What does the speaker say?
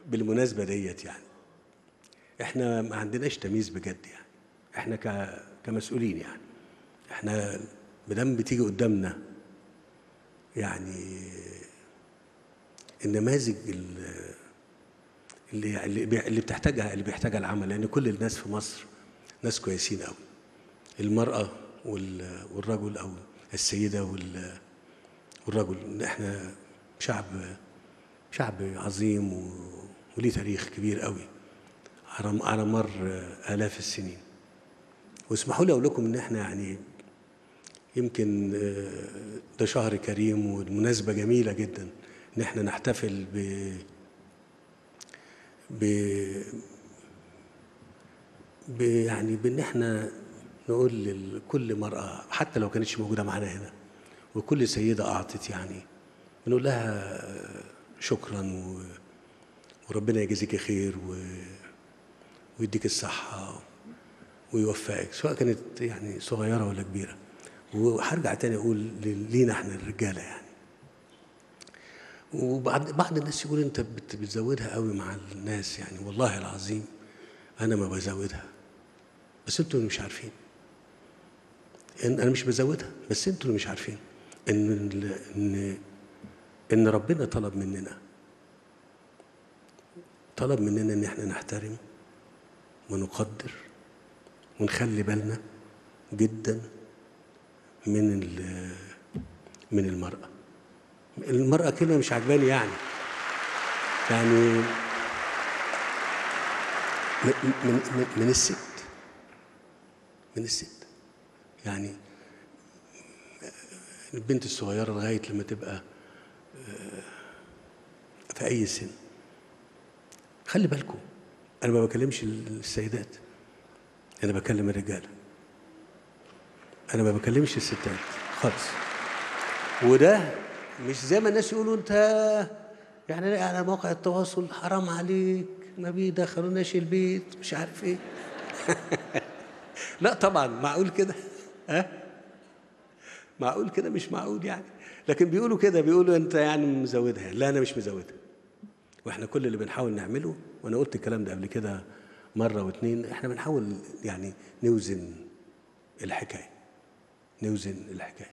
بالمناسبة ديت يعني احنا ما عندناش تمييز بجد يعني احنا ك... كمسؤولين يعني احنا مدام بتيجي قدامنا يعني النماذج ال- اللي اللي بي- اللي بتحتاجها اللي بيحتاجها العمل لان كل الناس في مصر ناس كويسين قوي المرأة وال- والرجل او السيدة وال- والرجل احنا شعب شعب عظيم و- وليه تاريخ كبير قوي على على مر آلاف السنين واسمحوا لي اقول لكم ان احنا يعني يمكن آه، ده شهر كريم والمناسبة جميلة جدا ان احنا نحتفل ب ب ب يعني بان احنا نقول لكل مرأة حتى لو كانتش موجودة معانا هنا وكل سيدة أعطت يعني بنقول لها شكرا و... وربنا يجازيك خير و... ويديك الصحة ويوفقك سواء كانت يعني صغيرة ولا كبيرة وهرجع تاني أقول ل- لينا احنا الرجالة يعني وبعض بعض الناس يقول انت بت- بتزودها قوي مع الناس يعني والله العظيم انا ما بزودها بس انتوا اللي مش عارفين إن انا مش بزودها بس انتوا اللي مش عارفين ان ال- ان ان ربنا طلب مننا طلب مننا ان احنا نحترم ونقدر ونخلي بالنا جدا من ال- من المرأة المرأة كلمة مش عجباني يعني يعني من, من, من, من الست من الست يعني البنت الصغيرة لغاية لما تبقى آه، في أي سن خلي بالكم أنا ما بكلمش السيدات أنا بكلم الرجالة أنا ما بكلمش الستات خالص وده مش زي ما الناس يقولوا أنت يعني على مواقع التواصل حرام عليك ما بيدخلوناش البيت مش عارف إيه لا طبعا معقول كده ها معقول كده مش معقول يعني لكن بيقولوا كده بيقولوا انت يعني مزودها لا انا مش مزودها واحنا كل اللي بنحاول نعمله وانا قلت الكلام ده قبل كده مره واتنين احنا بنحاول يعني نوزن الحكايه نوزن الحكايه